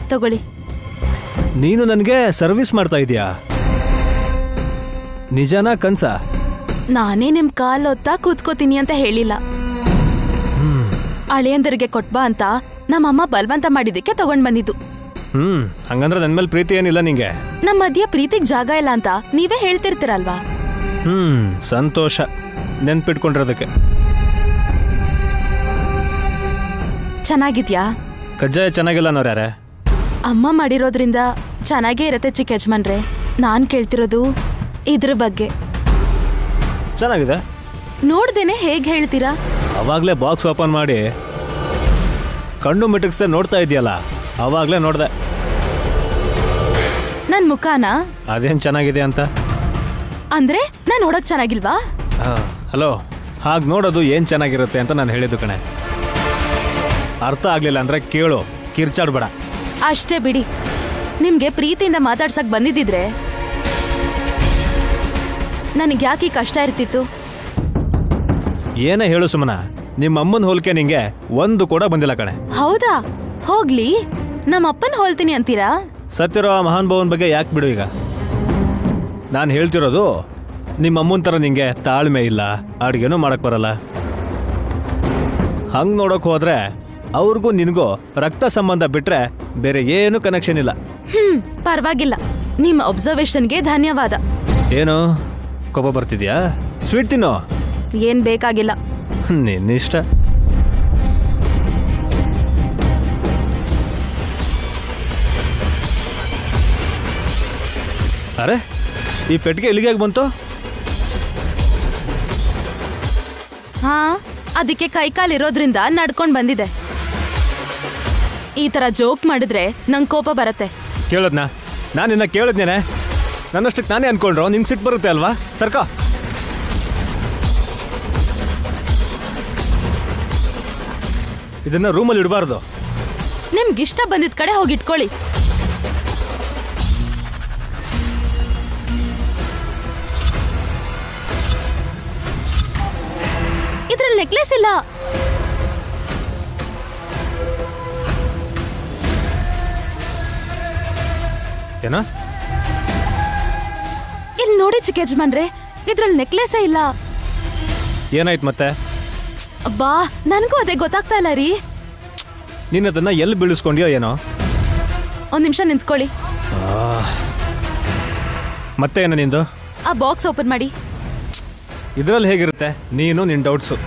ತಗೊಳ್ಳಿ ನೀನು ನನಗೆ ಸರ್ವಿಸ್ ಮಾಡ್ತಾ ಇದೀಯಾ ನಿಜನಾ ಕನ್ಸ ನಾನೇ ನಿಮ್ ಕಾಲ್ ಹೊತ್ತಾ ಕೂತ್ಕೋತೀನಿ ಅಂತ ಹೇಳಿಲ್ಲ ಅಳಿಯಂದರಿಗೆ ಕೊಟ್ಬಾ ಅಂತ ನಮ್ಮಮ್ಮ ಬಲವಂತ ಮಾಡಿದ್ದಕ್ಕೆ ತಗೊಂಡ್ ಬಂದಿದ್ದು ಹ್ಮ್ ಹಂಗಂದ್ರೆ ನನ್ನ ಮೇಲೆ ಪ್ರೀತಿ ಏನಿಲ್ಲ ನಿಂಗೆ ನಮ್ ಮಧ್ಯ ಪ್ರೀತಿಗ್ ಜಾಗ ಇಲ್ಲ ಅಂತ ನೀವೇ ಹೇಳ್ತಿರ್ತೀರಲ್ವಾ ಹ್ಮ್ ಸಂತೋಷ ನೆನ್ಪಿಟ್ಕೊಂಡಿರೋದಕ್ಕೆ ಚೆನ್ನಾಗಿದ್ಯಾ ಕಜ್ಜಾಯ ಚೆನ್ನಾಗಿಲ್ಲ ಅನ್ನೋರ್ಯಾರೆ ಅಮ್ಮ ಮಾಡಿರೋದ್ರಿಂದ ಚೆನ್ನಾಗೇ ಇರತ್ತೆ ಚಿಕ್ಕ ಯಜಮಾನ್ರೆ ನಾನ್ ಕೇಳ್ತಿರೋದು ಇದ್ರ ಬಗ್ಗೆ ಚೆನ್ನಾಗಿದೆ ನೋಡ್ದೇನೆ ಹೇಗ್ ಹೇಳ್ತೀರಾ ಅವಾಗಲೇ ಬಾಕ್ಸ್ ಓಪನ್ ಮಾಡಿ ಕಣ್ಣು ಮಿಟಕ್ಸ್ದೆ ನೋಡ್ತಾ ಇದೆಯಲ್ಲ ಅವಾಗಲೇ ನೋಡ್ದೆ ನನ್ ಮುಖಾನ ಅದೇನು ಚೆನ್ನಾಗಿದೆ ಅಂತ ಅಂದ್ರೆ ನಾನ್ ನೋಡಕ್ ಚೆನ್ನಾಗಿಲ್ವಾ ಹಲೋ ಹಾಗೆ ನೋಡೋದು ಏನು ಚೆನ್ನಾಗಿರುತ್ತೆ ಅಂತ ನಾನು ಹೇಳಿದ್ದು ಕಣೆ ಅರ್ಥ ಆಗಲಿಲ್ಲ ಅಂದರೆ ಕೇಳು ಕಿರ್ಚಾಡ್ಬೇಡ ಅಷ್ಟೇ ಬಿಡಿ ನಿಮ್ಗೆ ಪ್ರೀತಿಯಿಂದ ಮಾತಾಡ್ಸಕ್ ಬಂದಿದ್ದಿದ್ರೆ ನನಗೆ ಯಾಕೆ ಈ ಕಷ್ಟ ಇರ್ತಿತ್ತು ಏನೇ ಹೇಳು ಸುಮನ ನಿಮ್ಮ ಅಮ್ಮನ ಹೋಲಿಕೆ ನಿಂಗೆ ಒಂದು ಕೂಡ ಬಂದಿಲ್ಲ ಕಣೆ ಹೌದಾ ಹೋಗ್ಲಿ ನಮ್ಮ ಅಪ್ಪನ್ ಹೋಲ್ತೀನಿ ಅಂತೀರಾ ಸತ್ತಿರೋ ಆ ಮಹಾನ್ ಭವನ್ ಬಗ್ಗೆ ಯಾಕೆ ಬಿಡು ಈಗ ನಾನು ಹೇಳ್ತಿರೋದು ನಿಮ್ಮ ಅಮ್ಮನ ಥರ ನಿಂಗೆ ತಾಳ್ಮೆ ಇಲ್ಲ ಅಡುಗೆನೂ ಮಾಡಕ್ ಬರಲ್ಲ ಹಂಗೆ ನೋಡೋಕೆ ಹೋದ್ರೆ ಅವ್ರಿಗೂ ನಿನಗೂ ರಕ್ತ ಸಂಬಂಧ ಬಿಟ್ರೆ ಬೇರೆ ಏನು ಕನೆಕ್ಷನ್ ಇಲ್ಲ ಹ್ಮ್ ಪರವಾಗಿಲ್ಲ ನಿಮ್ಮ ಒಬ್ಸರ್ವೇಷನ್ಗೆ ಧನ್ಯವಾದ ಏನು ಕೋಪ ಬರ್ತಿದ್ಯಾ ಸ್ವೀಟ್ ತಿನ್ನು ಏನ್ ಬೇಕಾಗಿಲ್ಲ ನಿನ್ನಿಷ್ಟ ಅರೆ ಈ ಪೆಟ್ಟಿಗೆ ಇಲ್ಲಿಗೆ ಯಾಕ್ ಬಂತು ಹಾ ಅದಕ್ಕೆ ಕೈಕಾಲ್ ಇರೋದ್ರಿಂದ ನಡ್ಕೊಂಡ್ ಬಂದಿದೆ ಈ ತರ ಜೋಕ್ ಮಾಡಿದ್ರೆ ನಂಗ್ ಕೋಪ ಬರತ್ತೆ ಕೇಳದ್ನಾ ನಾನು ನಿನ್ನ ಕೇಳಿದ್ನೇನೆ ನನ್ನಷ್ಟಕ್ಕೆ ನಾನೇ ಅನ್ಕೊಂಡ್ರು ನಿಂಗೆ ಸಿಟ್ಟು ಬರುತ್ತೆ ಅಲ್ವಾ ಸರ್ಕ ಇದನ್ನ ರೂಮಲ್ಲಿ ಇಡಬಾರ್ದು ನಿಮ್ಗಿಷ್ಟ ಬಂದಿದ್ ಕಡೆ ಹೋಗಿ ಇಟ್ಕೊಳ್ಳಿ ಇದ್ರಲ್ಲಿ ನೆಕ್ಲೆಸ್ ಇಲ್ಲ ಏನೋ ಇಲ್ಲಿ ನೋಡಿ ಚಿಕ್ಕ ಯಜಮಾನ್ರೆ ಇದ್ರಲ್ಲಿ ನೆಕ್ಲೆಸೇ ಇಲ್ಲ ಏನಾಯ್ತು ಮತ್ತೆ ಬಾ ನನಗೂ ಅದೇ ಗೊತ್ತಾಗ್ತಾ ಇಲ್ಲ ರೀ ನೀನು ಅದನ್ನ ಎಲ್ಲಿ ಬೀಳಿಸ್ಕೊಂಡ್ಯೋ ಏನೋ ಒಂದ್ ನಿಮಿಷ ನಿಂತ್ಕೊಳ್ಳಿ ಮತ್ತೆ ಏನೋ ನಿಂದು ಆ ಬಾಕ್ಸ್ ಓಪನ್ ಮಾಡಿ ಇದರಲ್ಲಿ ಹೇಗಿರುತ್ತೆ ನೀನು ನಿನ್ನ ಡೌಟ್ಸು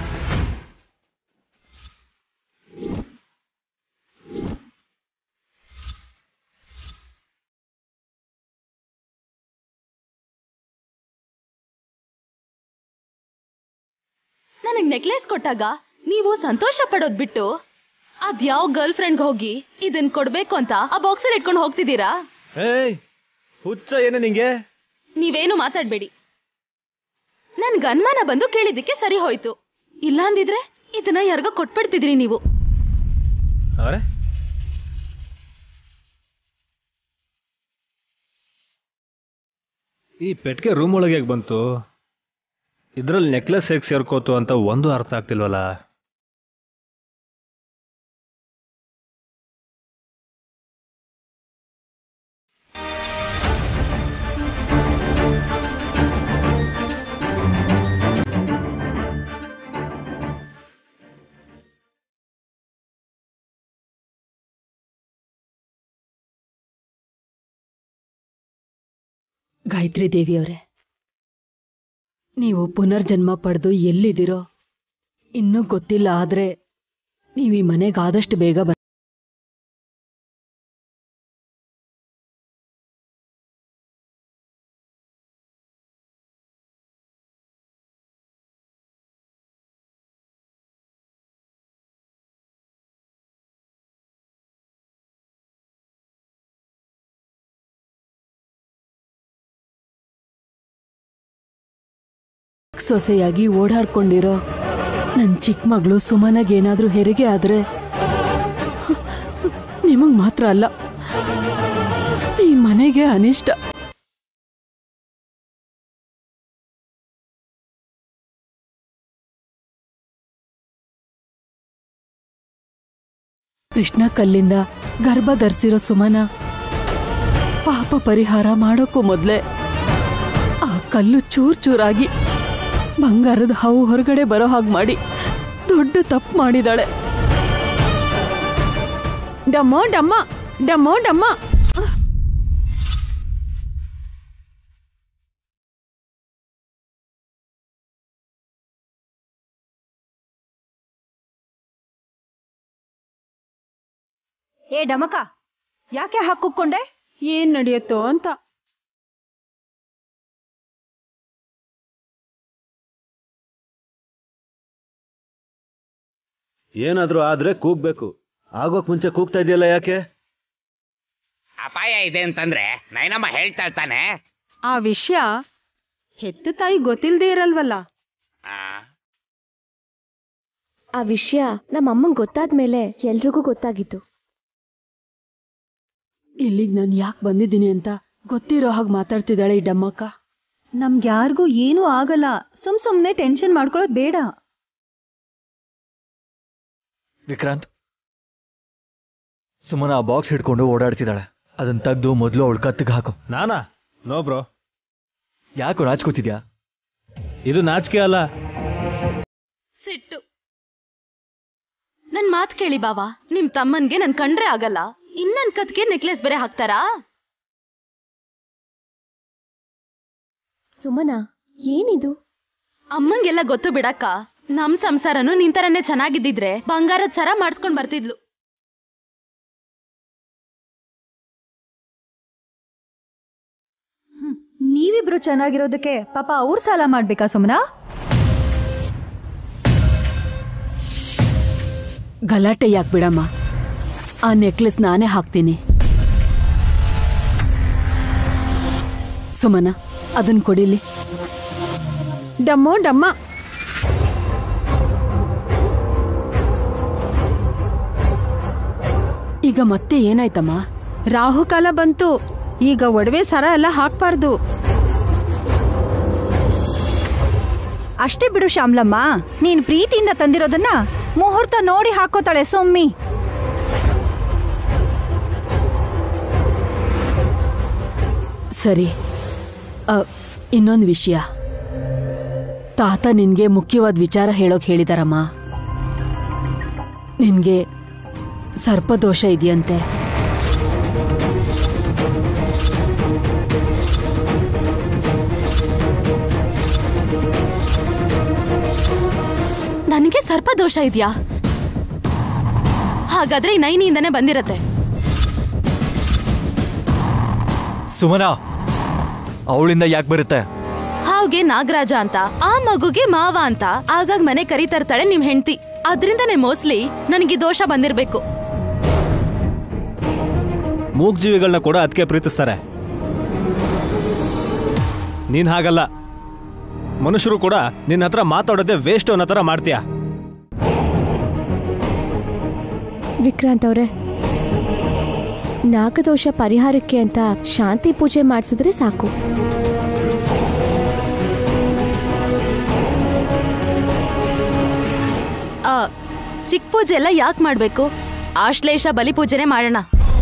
ನನಗ್ ನೆಕ್ಲೆಸ್ ಕೊಟ್ಟಾಗ ನೀವು ಸಂತೋಷ ಪಡೋದ್ ಬಿಟ್ಟು ಅದ್ಯಾವ ಗರ್ಲ್ ಫ್ರೆಂಡ್ ಹೋಗಿ ಇದನ್ ಕೊಡ್ಬೇಕು ಅಂತ ಆ ಬಾಕ್ಸಲ್ಲಿ ಇಟ್ಕೊಂಡು ಹೋಗ್ತಿದ್ದೀರಾ ಏಯ್ ಹುಚ್ಚ ಏನು ನಿಂಗೆ ನೀವೇನು ಮಾತಾಡ್ಬೇಡಿ ನನ್ಗೆ ಅನುಮಾನ ಬಂದು ಕೇಳಿದ್ದಕ್ಕೆ ಸರಿ ಹೋಯ್ತು ಇಲ್ಲಾಂದಿದ್ರೆ ಇದನ್ನ ಯಾರಿಗೋ ಕೊಟ್ಬಿಡ್ತಿದ್ರಿ ನೀವು ಅವರೇ ಈ ಪೆಟ್ಟಿಗೆ ರೂಮ್ ಒಳಗೆ ಹೇಗೆ ಬಂತು ಇದ್ರಲ್ಲಿ ನೆಕ್ಲೆಸ್ ಹೇಗೆ ಸೇರ್ಕೋತು ಅಂತ ಒಂದು ಅರ್ಥ ಆಗ್ತಿಲ್ವಲ್ಲ ಗಾಯತ್ರಿ ದೇವಿಯವರೇ ನೀವು ಪುನರ್ಜನ್ಮ ಪಡೆದು ಎಲ್ಲಿದ್ದೀರೋ ಇನ್ನೂ ಗೊತ್ತಿಲ್ಲ ಆದ್ರೆ ನೀವು ಈ ಮನೆಗೆ ಆದಷ್ಟು ಬೇಗ ಬನ್ನಿ ಸೊಸೆಯಾಗಿ ಓಡಾಡ್ಕೊಂಡಿರೋ ನನ್ನ ಚಿಕ್ಕ ಮಗಳು ಸುಮನಗೇನಾದ್ರೂ ಹೆರಿಗೆ ಆದ್ರೆ ನಿಮಗ್ ಮಾತ್ರ ಅಲ್ಲ ಈ ಮನೆಗೆ ಅನಿಷ್ಟ ಕೃಷ್ಣ ಕಲ್ಲಿಂದ ಗರ್ಭ ಧರಿಸಿರೋ ಸುಮನ ಪಾಪ ಪರಿಹಾರ ಮಾಡೋಕ್ಕೂ ಮೊದ್ಲೇ ಆ ಕಲ್ಲು ಚೂರ್ ಚೂರಾಗಿ ಬಂಗಾರದ ಹಾವು ಹೊರಗಡೆ ಬರೋ ಹಾಗೆ ಮಾಡಿ ದೊಡ್ಡ ತಪ್ಪು ಮಾಡಿದಾಳೆ ಡಮ್ಮೋ ಡಮ್ಮ ಡಮ್ಮೋ ಡಮ್ಮ ಏ ಡಮಕ ಯಾಕೆ ಹಾಕುಕೊಂಡೆ ಏನ್ ನಡೆಯುತ್ತೋ ಅಂತ ಏನಾದ್ರೂ ಆದ್ರೆ ಕೂಗ್ಬೇಕು ಆಗೋಕ್ ಮುಂಚೆ ಕೂಗ್ತಾ ಇದೆಯಲ್ಲ ಯಾಕೆ ಅಪಾಯ ಇದೆ ಅಂತಂದ್ರೆ ನೈನಮ್ಮ ಹೇಳ್ತಾ ಇರ್ತಾನೆ ಆ ವಿಷಯ ಹೆತ್ತ ತಾಯಿ ಗೊತ್ತಿಲ್ದೇ ಇರಲ್ವಲ್ಲ ಆ ವಿಷಯ ನಮ್ಮ ಅಮ್ಮಂಗ್ ಗೊತ್ತಾದ್ಮೇಲೆ ಎಲ್ರಿಗೂ ಗೊತ್ತಾಗಿತ್ತು ಇಲ್ಲಿಗ್ ನಾನು ಯಾಕೆ ಬಂದಿದ್ದೀನಿ ಅಂತ ಗೊತ್ತಿರೋ ಹಾಗೆ ಮಾತಾಡ್ತಿದ್ದಾಳೆ ಈ ಡಮ್ಮಕ್ಕ ನಮ್ಗ್ಯಾರಿಗೂ ಏನೂ ಆಗಲ್ಲ ಸುಮ್ ಸುಮ್ನೆ ಟೆನ್ಷನ್ ಮಾಡ್ಕೊಳ್ಳೋದು ಬೇಡ ವಿಕ್ರಾಂತ್ ಸುಮ್ಮನ ಆ ಬಾಕ್ಸ್ ಹಿಡ್ಕೊಂಡು ಓಡಾಡ್ತಿದ್ದಾಳೆ ಅದನ್ನ ತೆಗ್ದು ಮೊದಲು ಅವಳು ಕತ್ತಿಗೆ ಹಾಕು ನಾನಾ ನೋ ಬ್ರೋ ಯಾಕೋ ನಾಚ್ಕೋತಿದ್ಯಾ ಇದು ನಾಚಿಕೆ ಅಲ್ಲ ಸಿಟ್ಟು ನನ್ ಮಾತ್ ಕೇಳಿ ಬಾವಾ ನಿಮ್ ತಮ್ಮನ್ಗೆ ನನ್ ಕಂಡ್ರೆ ಆಗಲ್ಲ ಇನ್ನನ್ ಕತ್ಗೆ ನೆಕ್ಲೆಸ್ ಬೇರೆ ಹಾಕ್ತಾರಾ ಸುಮನ ಏನಿದು ಅಮ್ಮಂಗೆಲ್ಲ ಗೊತ್ತು ಬಿಡಕ್ಕ ನಮ್ ಸಂಸಾರನು ನಿಂತರನೇ ಚೆನ್ನಾಗಿದ್ದಿದ್ರೆ ಬಂಗಾರದ ಸರ ಮಾಡ್ಸ್ಕೊಂಡ್ ಬರ್ತಿದ್ಲು ನೀವಿಬ್ರು ಚೆನ್ನಾಗಿರೋದಕ್ಕೆ ಪಾಪ ಅವ್ರು ಸಾಲ ಮಾಡ್ಬೇಕಾ ಸುಮ್ನ ಗಲಾಟೆ ಯಾಕೆ ಬಿಡಮ್ಮ ಆ ನೆಕ್ಲೆಸ್ ನಾನೇ ಹಾಕ್ತೀನಿ ಸುಮನ ಅದನ್ ಕೊಡಿಲಿ ಡಮ್ಮೋ ಡಮ್ಮ ಈಗ ಮತ್ತೆ ಏನಾಯ್ತಮ್ಮ ರಾಹುಕಾಲ ಬಂತು ಈಗ ಒಡವೆ ಸರ ಎಲ್ಲ ಹಾಕ್ಬಾರ್ದು ಅಷ್ಟೇ ಬಿಡು ಶ್ಯಾಮ್ಲಮ್ಮ ನೀನ್ ಪ್ರೀತಿಯಿಂದ ತಂದಿರೋದನ್ನ ಮುಹೂರ್ತ ನೋಡಿ ಹಾಕೋತಾಳೆ ಸೊಮ್ಮಿ ಸರಿ ಇನ್ನೊಂದು ವಿಷಯ ತಾತ ನಿನ್ಗೆ ಮುಖ್ಯವಾದ ವಿಚಾರ ಹೇಳೋಕ್ ಹೇಳಿದಾರಮ್ಮ ನಿನ್ಗೆ ಸರ್ಪದೋಷ ಇದೆಯಂತೆ ನನಗೆ ಸರ್ಪದೋಷ ಇದೆಯಾ ಹಾಗಾದ್ರೆ ಈ ನೈನಿಯಿಂದನೇ ಬಂದಿರತ್ತೆ ಸುಮನ ಅವಳಿಂದ ಯಾಕೆ ಬರುತ್ತೆ ಹಾವ್ಗೆ ನಾಗರಾಜ ಅಂತ ಆ ಮಗುಗೆ ಮಾವ ಅಂತ ಆಗಾಗ ಮನೆ ಕರೀತಾ ಇರ್ತಾಳೆ ನಿಮ್ ಹೆಂಡತಿ ಅದ್ರಿಂದನೇ ಮೋಸ್ಟ್ಲಿ ನನಗೆ ಈ ದೋಷ ಬಂದಿರ್ಬೇಕು ಮೂಗ್ ಜೀವಿಗಳನ್ನ ಕೂಡ ಅದಕ್ಕೆ ಪ್ರೀತಿಸ್ತಾರೆ ನೀನ್ ಹಾಗಲ್ಲ ಮನುಷ್ಯರು ಕೂಡ ನಿನ್ನ ಹತ್ರ ಮಾತಾಡೋದೇ ವೇಸ್ಟ್ ಅನ್ನೋ ಥರ ಮಾಡ್ತೀಯ ವಿಕ್ರಾಂತ್ ಅವ್ರೆ ನಾಗದೋಷ ಪರಿಹಾರಕ್ಕೆ ಅಂತ ಶಾಂತಿ ಪೂಜೆ ಮಾಡಿಸಿದ್ರೆ ಸಾಕು ಆ, ಚಿಕ್ಕ ಪೂಜೆ ಎಲ್ಲ ಯಾಕೆ ಮಾಡ್ಬೇಕು ಆಶ್ಲೇಷ ಬಲಿ ಪೂಜೆನೆ ಮಾಡೋಣ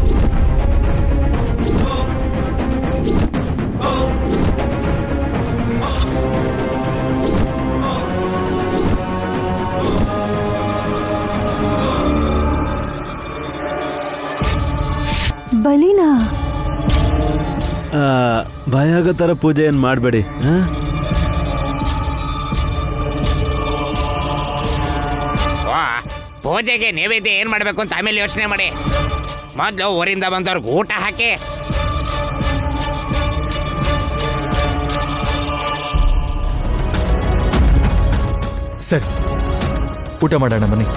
ಬಲಿನಾ ಆ, ಭಯ ಆಗೋ ಥರ ಪೂಜೆ ಏನು ಮಾಡಬೇಡಿ ವಾ ಪೂಜೆಗೆ ನೈವೇದ್ಯ ಏನ್ ಮಾಡ್ಬೇಕು ಅಂತ ಆಮೇಲೆ ಯೋಚನೆ ಮಾಡಿ ಮೊದ್ಲು ಊರಿಂದ ಬಂದವ್ರಿಗೆ ಊಟ ಹಾಕಿ ಸರಿ ಊಟ ಮಾಡೋಣ ಬನ್ನಿ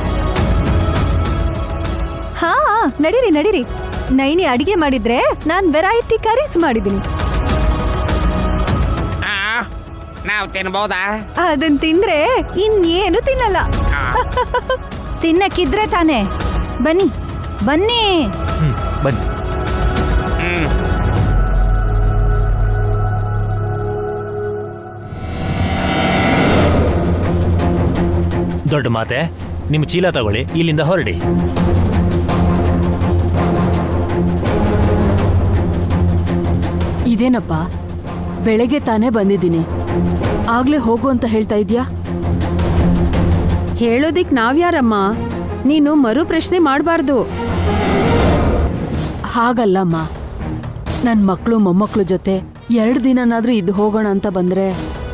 ಹಾ ನಡೀರಿ ನಡೀರಿ ನೈನಿ ಅಡಿಗೆ ಮಾಡಿದ್ರೆ ನಾನ್ ವೆರೈಟಿ ಕರೀಸ್ ಮಾಡಿದೀನಿ ಆ, ನಾವ್ ತಿನ್ಬೋದಾ ಅದನ್ ತಿಂದ್ರೆ ಇನ್ನೇನು ತಿನ್ನಲ್ಲ ಆ, ತಿನ್ನಕ್ಕಿದ್ರೆ ತಾನೇ ಬನ್ನಿ ಬನ್ನಿ ಹ್ಮ್ ಬನ್ನಿ ಹ್ಮ್ ದೊಡ್ಡ ಮಾತೆ ನಿಮ್ಮ ಚೀಲ ತಗೊಳ್ಳಿ ಇಲ್ಲಿಂದ ಹೊರಡಿ ಇದೇನಪ್ಪ ಬೆಳಗ್ಗೆ ತಾನೇ ಬಂದಿದ್ದೀನಿ ಆಗ್ಲೇ ಹೋಗು ಅಂತ ಹೇಳ್ತಾ ಇದ್ಯಾ ಹೇಳೋದಿಕ್ ನಾವ್ಯಾರಮ್ಮ ನೀನು ಮರು ಪ್ರಶ್ನೆ ಮಾಡಬಾರ್ದು ಹಾಗಲ್ಲಮ್ಮ ನನ್ನ ಮಕ್ಕಳು ಮೊಮ್ಮಕ್ಳು ಜೊತೆ ಎರಡು ದಿನನಾದ್ರೂ ಇದ್ದು ಹೋಗೋಣ ಅಂತ ಬಂದ್ರೆ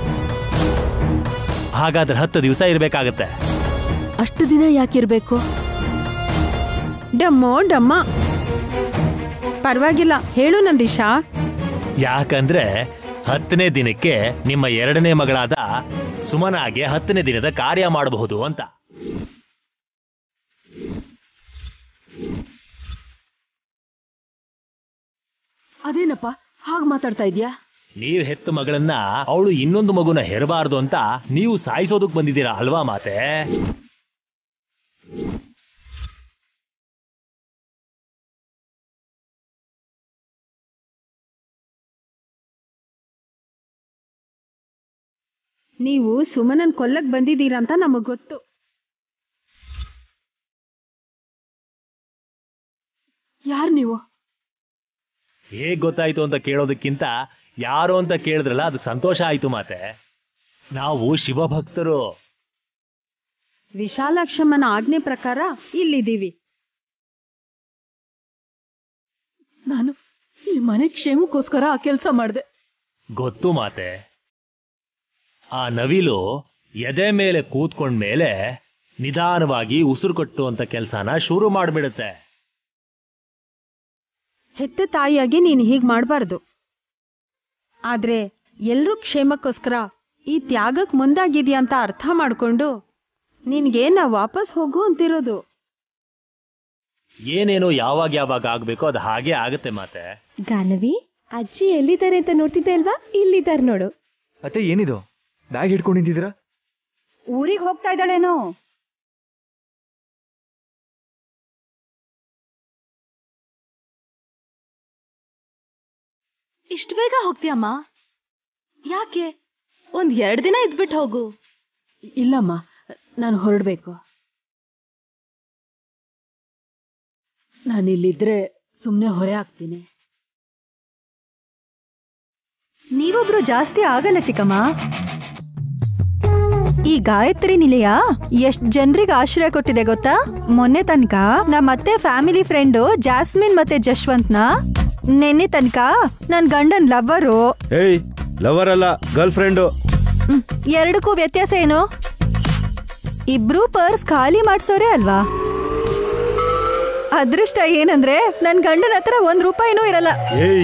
ಹಾಗಾದ್ರೆ ಹತ್ತು ದಿವಸ ಇರ್ಬೇಕಾಗತ್ತೆ ಅಷ್ಟು ದಿನ ಯಾಕಿರ್ಬೇಕು ಡಮ್ಮೋ ಡಮ್ಮ ಪರವಾಗಿಲ್ಲ ಹೇಳು ನಂದೀಶಾ ಯಾಕಂದ್ರೆ ಹತ್ತನೇ ದಿನಕ್ಕೆ ನಿಮ್ಮ ಎರಡನೇ ಮಗಳಾದ ಸುಮನಾಗೆ ಹತ್ತನೇ ದಿನದ ಕಾರ್ಯ ಮಾಡಬಹುದು ಅಂತ ಅದೇನಪ್ಪ ಹಾಗೆ ಮಾತಾಡ್ತಾ ಇದ್ಯಾ ನೀವ್ ಹೆತ್ತ ಮಗಳನ್ನ ಅವಳು ಇನ್ನೊಂದು ಮಗುನ ಹೆರಬಾರ್ದು ಅಂತ ನೀವು ಸಾಯಿಸೋದಕ್ ಬಂದಿದ್ದೀರಾ ಅಲ್ವಾ ಮಾತೆ ನೀವು ಸುಮನನ್ ಕೊಲ್ಲಕ್ ಬಂದಿದ್ದೀರಂತ ನಮಗ್ ಗೊತ್ತು ಯಾರು ನೀವು ಹೇಗ್ ಗೊತ್ತಾಯ್ತು ಅಂತ ಕೇಳೋದಕ್ಕಿಂತ ಯಾರು ಅಂತ ಕೇಳಿದ್ರಲ್ಲ ಅದಕ್ಕೆ ಸಂತೋಷ ಆಯ್ತು ಮಾತೆ ನಾವು ಶಿವಭಕ್ತರು ವಿಶಾಲಾಕ್ಷಮ್ಮನ ಆಜ್ಞೆ ಪ್ರಕಾರ ಇಲ್ಲಿದ್ದೀವಿ ನಾನು ಈ ಮನೆ ಕ್ಷೇಮಕ್ಕೋಸ್ಕರ ಆ ಕೆಲಸ ಮಾಡಿದೆ ಗೊತ್ತು ಮಾತೆ ಆ ನವಿಲು ಎದೆ ಮೇಲೆ ಕೂತ್ಕೊಂಡ್ಮೇಲೆ ನಿಧಾನವಾಗಿ ಉಸಿರು ಕಟ್ಟುವಂತ ಕೆಲಸನ ಶುರು ಮಾಡ್ಬಿಡುತ್ತೆ ಹೆತ್ತ ತಾಯಿಯಾಗಿ ನೀನು ಹೀಗ್ ಮಾಡಬಾರ್ದು ಆದ್ರೆ ಎಲ್ರೂ ಕ್ಷೇಮಕ್ಕೋಸ್ಕರ ಈ ತ್ಯಾಗಕ್ ಮುಂದಾಗಿದ್ಯಾ ಅಂತ ಅರ್ಥ ಮಾಡ್ಕೊಂಡು ನಿನ್ಗೆ ನಾ ವಾಪಸ್ ಹೋಗು ಅಂತಿರೋದು ಏನೇನೋ ಯಾವಾಗ ಯಾವಾಗ ಆಗ್ಬೇಕೋ ಅದು ಹಾಗೆ ಆಗುತ್ತೆ ಮಾತೆ ಗಾನವಿ ಅಜ್ಜಿ ಎಲ್ಲಿದ್ದಾರೆ ಅಂತ ನೋಡ್ತಿದ್ದೆ ಅಲ್ವಾ ಇಲ್ಲಿದ್ದಾರೆ ನೋಡು ಅತ್ತೆ ಏನಿದು ಬ್ಯಾಗ್ ಹಿಡ್ಕೊಂಡು ನಿಂತಿದ್ದೀರಾ ಊರಿಗೆ ಹೋಗ್ತಾ ಇದ್ದಾಳೇನೋ ಇಷ್ಟು ಬೇಗ ಹೋಗ್ತೀಯಮ್ಮ ಯಾಕೆ ಒಂದ್ ಎರಡ್ ದಿನ ಇದ್ಬಿಟ್ಟು ಹೋಗು ಇಲ್ಲಮ್ಮ ನಾನು ಹೊರಡ್ಬೇಕು ನಾನಿಲ್ಲಿದ್ರೆ ಸುಮ್ಮನೆ ಹೊರೆ ಆಗ್ತೀನಿ ನೀವೊಬ್ರು ಜಾಸ್ತಿ ಆಗಲ್ಲ ಚಿಕ್ಕಮ್ಮ ಈ ಗಾಯತ್ರಿ ನಿಲಯ ಎಷ್ಟ್ ಜನರಿಗೆ ಆಶ್ರಯ ಕೊಟ್ಟಿದೆ ಗೊತ್ತಾ ಮೊನ್ನೆ ತನಕ ನಮ್ಮ ಅತ್ತೆ ಫ್ಯಾಮಿಲಿ ಫ್ರೆಂಡು ಜಾಸ್ಮಿನ್ ಮತ್ತೆ ಜಶ್ವಂತ್ನ ನೆನ್ನೆ ತನಕ ನನ್ ಗಂಡನ್ ಲವ್ವರು ಏಯ್ ಲವರ್ ಅಲ್ಲ ಗರ್ಲ್ ಫ್ರೆಂಡು ಎರಡಕ್ಕೂ ವ್ಯತ್ಯಾಸ ಏನು ಇಬ್ರು ಪರ್ಸ್ ಖಾಲಿ ಮಾಡ್ಸೋರೆ ಅಲ್ವಾ ಅದೃಷ್ಟ ಏನಂದ್ರೆ ನನ್ ಗಂಡನ ಹತ್ರ ಒಂದ್ ರೂಪಾಯಿನೂ ಇರಲ್ಲ ಏಯ್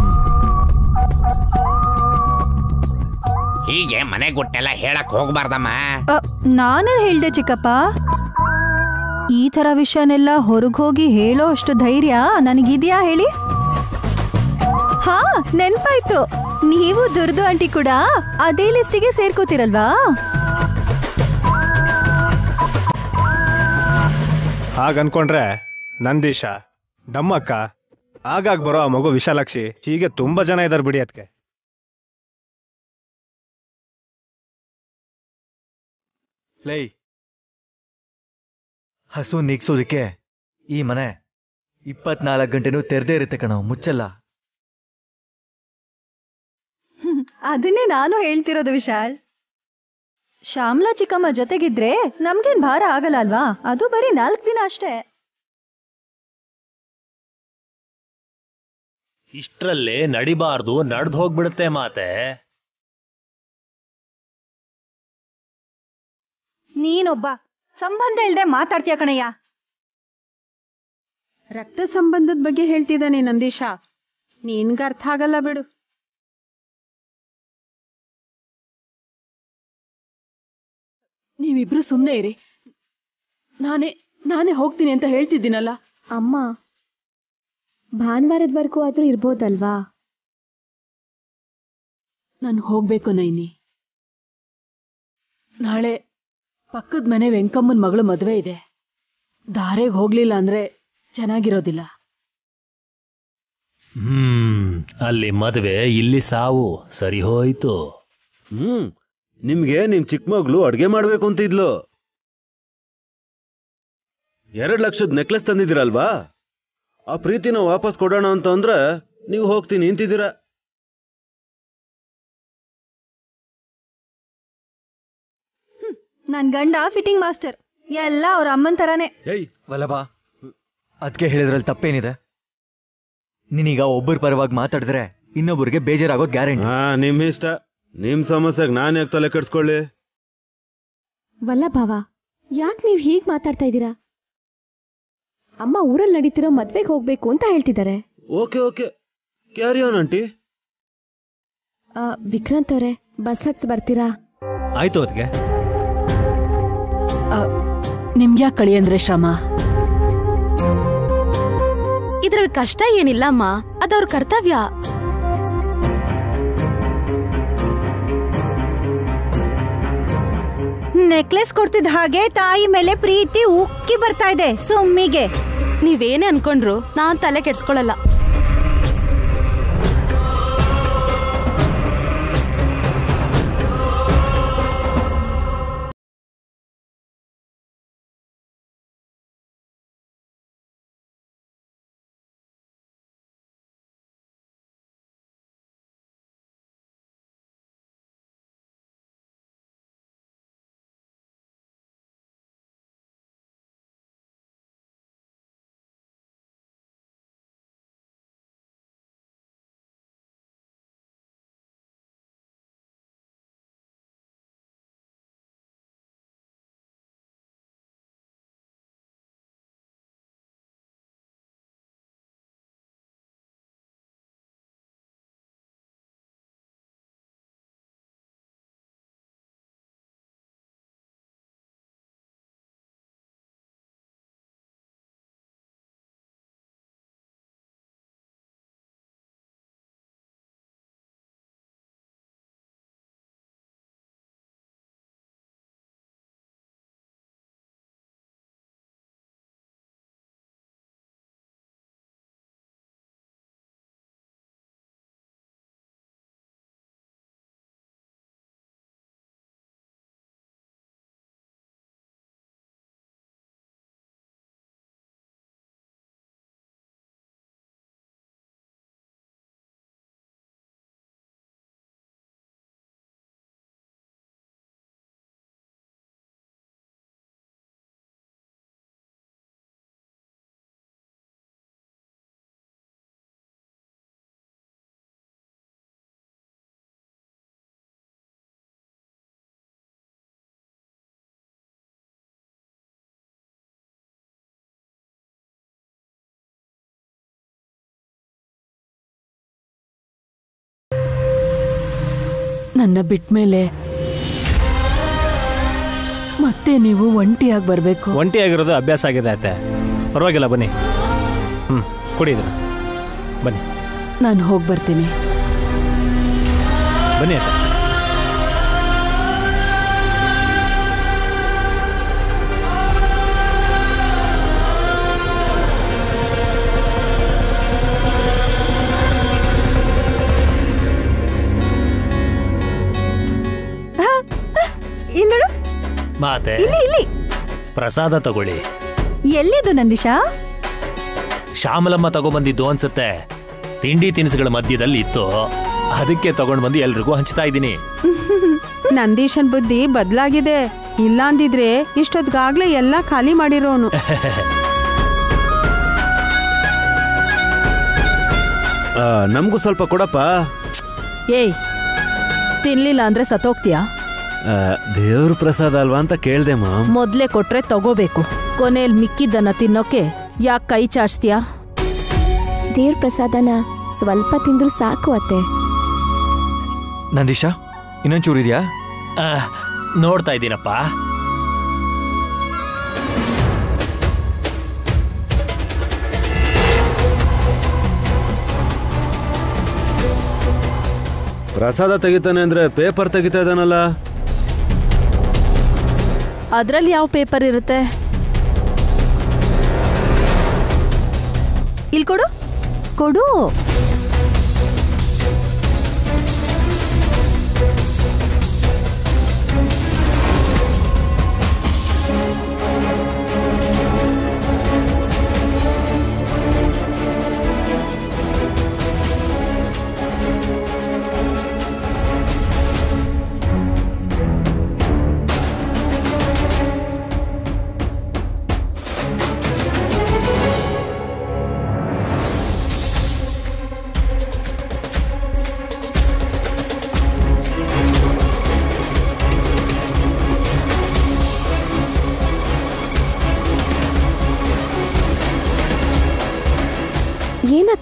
ಹೀಗೆ ಮನೆ ಗುಟ್ಟೆಲ್ಲ ಹೇಳಕ್ ಹೋಗ್ಬಾರ್ದಮ್ಮ ಅ, ನಾನೇ ಹೇಳ್ದೆ ಚಿಕ್ಕಪ್ಪ ಈ ತರ ವಿಷಯನೆಲ್ಲ ಹೊರಗ್ ಹೋಗಿ ಹೇಳೋ ಅಷ್ಟು ಧೈರ್ಯ ನನಗಿದ್ಯಾ ಹೇಳಿ ಹಾ ನೆನ್ಪಾಯ್ತು ನೀವು ದುರ್ದು ಆಂಟಿ ಕೂಡ ಅದೇ ಲಿಸ್ಟಿಗೆ ಸೇರ್ಕೋತಿರಲ್ವಾ ಹಾಗೆ ಅನ್ಕೊಂಡ್ರೆ ನಂದೀಶ ಡಮ್ಮಕ್ಕ ಆಗಾಗ್ ಬರೋ ಆ ಮಗು ವಿಶಾಲಾಕ್ಷಿ ಹೀಗೆ ತುಂಬಾ ಜನ ಇದಾರೆ ಬಿಡಿ ಅದಕ್ಕೆ ಲೈ ಹಸು ನೀಗ್ಸೋದಕ್ಕೆ ಈ ಮನೆ ಇಪ್ಪತ್ನಾಲ್ಕು ಗಂಟೆನೂ ತೆರೆದೇ ಇರುತ್ತೆ ಕಣೋ ಮುಚ್ಚಲ್ಲ ಅದನ್ನೇ ನಾನು ಹೇಳ್ತಿರೋದು ವಿಶಾಲ್ ಶ್ಯಾಮ್ಲಾ ಚಿಕ್ಕಮ್ಮ ಜೊತೆಗಿದ್ರೆ ನಮ್ಗೇನ್ ಭಾರ ಆಗಲ್ಲ ಅಲ್ವಾ ಅದು ಬರೀ ನಾಲ್ಕು ದಿನ ಅಷ್ಟೇ ಇಷ್ಟ್ರಲ್ಲೇ ನಡಿಬಾರ್ದು ನಡ್ದು ಹೋಗ್ಬಿಡುತ್ತೆ ಮಾತೆ ನೀನೊಬ್ಬ ಸಂಬಂಧ ಇಲ್ದೆ ಮಾತಾಡ್ತೀಯ ಕಣಯ್ಯ ರಕ್ತ ಸಂಬಂಧದ ಬಗ್ಗೆ ಹೇಳ್ತಿದ್ದಾನೆ ನಂದೀಶ ನಿನ್ಗ ಅರ್ಥ ಆಗಲ್ಲ ಬಿಡು ನೀವಿಬ್ರು ಸುಮ್ಮನೆ ಇರಿ ನಾನೇ ನಾನೇ ಹೋಗ್ತೀನಿ ಅಂತ ಹೇಳ್ತಿದ್ದೀನಲ್ಲ ಅಮ್ಮ ಭಾನುವಾರದವರೆಗೂ ಆದ್ರೂ ಇರ್ಬೋದಲ್ವಾ ನಾನು ಹೋಗ್ಬೇಕು ನೈನಿ ನಾಳೆ ಪಕ್ಕದ ಮನೆ ವೆಂಕಮ್ಮನ ಮಗಳು ಮದುವೆ ಇದೆ ದಾರೆಗೆ ಹೋಗ್ಲಿಲ್ಲ ಅಂದ್ರೆ ಚೆನ್ನಾಗಿರೋದಿಲ್ಲ ಹ್ಮ್ ಅಲ್ಲಿ ಮದುವೆ ಇಲ್ಲಿ ಸಾವು ಸರಿ ಹೋಯ್ತು ಹ್ಮ್ ನಿಮ್ಗೆ ನಿಮ್ ಚಿಕ್ಕ ಮಗಳು ಅಡ್ಗೆ ಮಾಡ್ಬೇಕು ಅಂತ ಇದ್ಲು ಎರಡ್ ಲಕ್ಷದ ನೆಕ್ಲೆಸ್ ತಂದಿದ್ದೀರಲ್ವಾ ಆ ಪ್ರೀತಿನ ವಾಪಸ್ ಕೊಡೋಣ ಅಂತ ಅಂದ್ರೆ ನೀವು ಹೋಗ್ತೀನಿ ನಿಂತಿದ್ದೀರಾ ನನ್ ಗಂಡ ಫಿಟ್ಟಿಂಗ್ ಮಾಸ್ಟರ್ ಎಲ್ಲ ಅವ್ರ ಅಮ್ಮನ್ ತರಾನೇ ಏಯ್ ವಲ್ಲಭ ಅದಕ್ಕೆ ಹೇಳಿದ್ರಲ್ಲಿ ತಪ್ಪೇನಿದೆ ನೀನೀಗ ಒಬ್ಬರ ಪರವಾಗಿ ಮಾತಾಡಿದ್ರೆ ಇನ್ನೊಬ್ಬರಿಗೆ ಬೇಜಾರಾಗೋದು ಗ್ಯಾರಂಟಿ ಹಾ ನಿಮ್ ಇಷ್ಟ ನಿಮ್ ಸಮಸ್ಯೆಗೆ ನಾನು ಯಾಕೆ ತಲೆ ಕೆಡ್ಸ್ಕೊಳ್ಳಿ ವಲ್ಲಭಾವ ಯಾಕೆ ನೀವು ಹೀಗೆ ಮಾತಾಡ್ತಾ ಇದ್ದೀರಾ ಅಮ್ಮ ಊರಲ್ಲಿ ನಡೀತಿರೋ ಮದ್ವೆಗೆ ಹೋಗ್ಬೇಕು ಅಂತ ಹೇಳ್ತಿದ್ದಾರೆ okay okay carry on aunty ಆ, ವಿಕ್ರಾಂತ್ ಅವರೇ ಬಸ್ ಹತ್ಸ್ ಬರ್ತೀರಾ ಆಯ್ತು ಅದಕ್ಕೆ ನಿಮ್ಗ್ಯಾಕ್ ಕಳಿ ಅಂದ್ರೆ ಶ್ರಮ ಇದ್ರಲ್ಲಿ ಕಷ್ಟ ಏನಿಲ್ಲ ಅಮ್ಮ ಅದವ್ರ ಕರ್ತವ್ಯ ನೆಕ್ಲೆಸ್ ಕೊಡ್ತಿದ್ ಹಾಗೆ ತಾಯಿ ಮೇಲೆ ಪ್ರೀತಿ ಉಕ್ಕಿ ಬರ್ತಾ ಇದೆ ಸುಮ್ಮಿಗೆ ನೀವೇನೇ ಅನ್ಕೊಂಡ್ರು ನಾನ್ ತಲೆ ಕೆಡ್ಸ್ಕೊಳಲ್ಲ ನನ್ನ ಬಿಟ್ಮೇಲೆ ಮತ್ತೆ ನೀವು ಒಂಟಿಯಾಗಿ ಬರ್ಬೇಕು ಒಂಟಿಯಾಗಿರೋದು ಅಭ್ಯಾಸ ಆಗಿದೆ ಅತ್ತೆ ಪರವಾಗಿಲ್ಲ ಬನ್ನಿ ಹ್ಞೂ ಕುಡಿ ಇದನ್ನ ಬನ್ನಿ ನಾನು ಹೋಗಿ ಬರ್ತೀನಿ ಬನ್ನಿ ಅತ್ತೆ ಇಲ್ಲಡು ಮಾತೆ ಇಲ್ಲಿ ಇಲ್ಲಿ ಪ್ರಸಾದ ತಗೊಳ್ಳಿ ಎಲ್ಲಿದು ನಂದಿಶಾ ಶ್ಯಾಮಲಮ್ಮ ತಗೊಂಬಂದಿದ್ದು ಅನ್ಸುತ್ತೆ ತಿಂಡಿ ತಿನಿಸುಗಳ ಮಧ್ಯದಲ್ಲಿ ಇತ್ತು ಅದಕ್ಕೆ ತಗೊಂಡ್ ಬಂದು ಎಲ್ರಿಗೂ ಹಂಚ್ತಾ ಇದ್ದೀನಿ ನಂದೀಶನ್ ಬುದ್ಧಿ ಬದಲಾಗಿದೆ ಇಲ್ಲ ಅಂದಿದ್ರೆ ಇಷ್ಟೊತ್ಗಾಗ್ಲೇ ಎಲ್ಲ ಖಾಲಿ ಮಾಡಿರೋನು ಆ, ನಮ್ಗೂ ಸ್ವಲ್ಪ ಕೊಡಪ್ಪ ಏಯ್ ತಿನ್ಲಿಲ್ಲ ಅಂದ್ರೆ ಸತ್ತೋಗ್ತೀಯಾ ಆ, ದೇವ್ರ ಪ್ರಸಾದ ಅಲ್ವಾ ಅಂತ ಕೇಳ್ದೆ ಮಾಮ್ ಮೊದ್ಲೇ ಕೊಟ್ರೆ ತಗೋಬೇಕು ಕೊನೆಯಲ್ಲಿ ಮಿಕ್ಕಿದ್ದನ್ನ ತಿನ್ನೋಕೆ ಯಾಕೆ ಕೈ ಚಾಚ್ತೀಯಾ ದೇವ್ರ ಪ್ರಸಾದನ ಸ್ವಲ್ಪ ತಿಂದ್ರು ಸಾಕು ಅತ್ತೆ ನಂದೀಶಾ ಇನ್ನೊಂಚೂರು ಇದೆಯಾ ಆ, ನೋಡ್ತಾ ಇದ್ದೀನಪ್ಪ ಪ್ರಸಾದ ತೆಗಿತಾನೆ ಅಂದ್ರೆ ಪೇಪರ್ ತೆಗಿತಾ ಇದ್ದಾನಲ್ಲ ಅದ್ರಲ್ಲಿ ಯಾವ ಪೇಪರ್ ಇರುತ್ತೆ ಇಲ್ಲಿ ಕೊಡು ಕೊಡು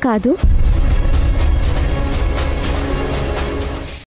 ಅದು